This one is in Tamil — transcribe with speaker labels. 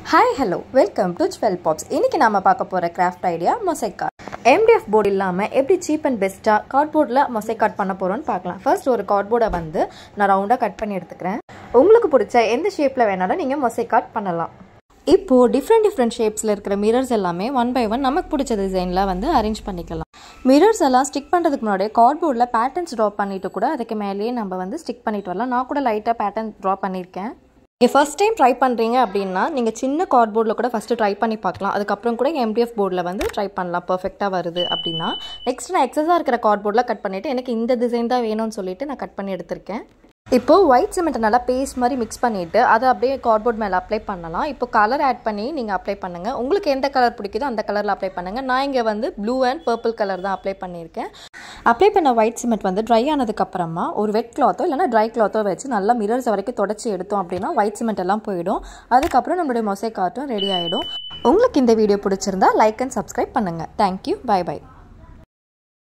Speaker 1: ஹாய் ஹலோ வெல்கம் டு டுவெல் பாப்ஸ் இன்னைக்கு நாம பார்க்க போகிற craft idea mosaic card MDF board இல்லாமல் எப்படி சீப் அண்ட் பெஸ்ட்டாக கார்ட்போர்டில் மொசைக் கார்ட் பண்ண போகிறோன்னு பார்க்கலாம் ஃபர்ஸ்ட் ஒரு கார்ட்போர்டை வந்து நான் ரவுண்டாக கட் பண்ணி எடுத்துக்கிறேன் உங்களுக்கு பிடிச்ச எந்த ஷேப்பில் வேணாலும் நீங்கள் மொசைக் கார்ட் பண்ணலாம் இப்போது டிஃப்ரெண்ட் டிஃப்ரெண்ட் ஷேப்ஸில் இருக்கிற மிரர்ஸ் எல்லாமே ஒன் பை ஒன் நமக்கு பிடிச்ச டிசைனில் வந்து அரேஞ்ச் பண்ணிக்கலாம் மிரர்ஸ் எல்லாம் ஸ்டிக் பண்ணுறதுக்கு முன்னாடியே கார்ட்போர்டில் பேட்டர்ன்ஸ் ட்ரா பண்ணிட்டு கூட அதுக்கு மேலேயே நம்ம வந்து ஸ்டிக் பண்ணிட்டு வரலாம் நான் கூட லைட்டாக பேட்டர்ன் ட்ரா பண்ணியிருக்கேன் நீங்கள் ஃபஸ்ட் டைம் ட்ரை பண்ணுறீங்க அப்படின்னா நீங்கள் சின்ன கார்ட்போர்டில் கூட ஃபஸ்ட்டு ட்ரை பண்ணி பார்க்கலாம் அதுக்கப்புறம் கூட எம்டிஎஃப் போர்டில் வந்து ட்ரை பண்ணலாம் பர்ஃபெக்டாக வருது அப்படின்னா நெக்ஸ்ட் நான் எக்ஸஸாக இருக்கிற கார்ட்போர்டில் கட் பண்ணிவிட்டு எனக்கு இந்த டிசைன் தான் வேணும்னு சொல்லிட்டு நான் கட் பண்ணி எடுத்திருக்கேன் இப்போது ஒயிட் சிமெண்ட்டை நல்லா பேஸ்ட் மாதிரி மிக்ஸ் பண்ணிவிட்டு அதை அப்படியே கார்ட்போர்ட் மேலே அப்ளை பண்ணலாம் இப்போ கலர் ஆட் பண்ணி நீங்கள் அப்ளை பண்ணுங்கள் உங்களுக்கு எந்த கலர் பிடிக்குதோ அந்த கலரில் அப்ளை பண்ணுங்கள் நான் இங்கே வந்து ப்ளூ அண்ட் பர்பிள் கலர் தான் அப்ளை பண்ணியிருக்கேன் அப்ளை பண்ண ஒயிட் சிமெண்ட் வந்து ட்ரை ஆனதுக்கப்புறமா ஒரு வெட் கிளாத்தோ இல்லைனா ட்ரை கிளாத்தோ வச்சு நல்லா மிரர்ஸ் வரைக்கும் தொடச்சி எடுத்தோம் அப்படின்னா ஒயிட் சிமெண்ட் எல்லாம் போயிடும் அதுக்கப்புறம் நம்மளுடைய மொசை கார்ட்டும் ரெடி ஆகிடும் உங்களுக்கு இந்த வீடியோ பிடிச்சிருந்தா லைக் அண்ட் சப்ஸ்கிரைப் பண்ணுங்கள் தேங்க்யூ பை பை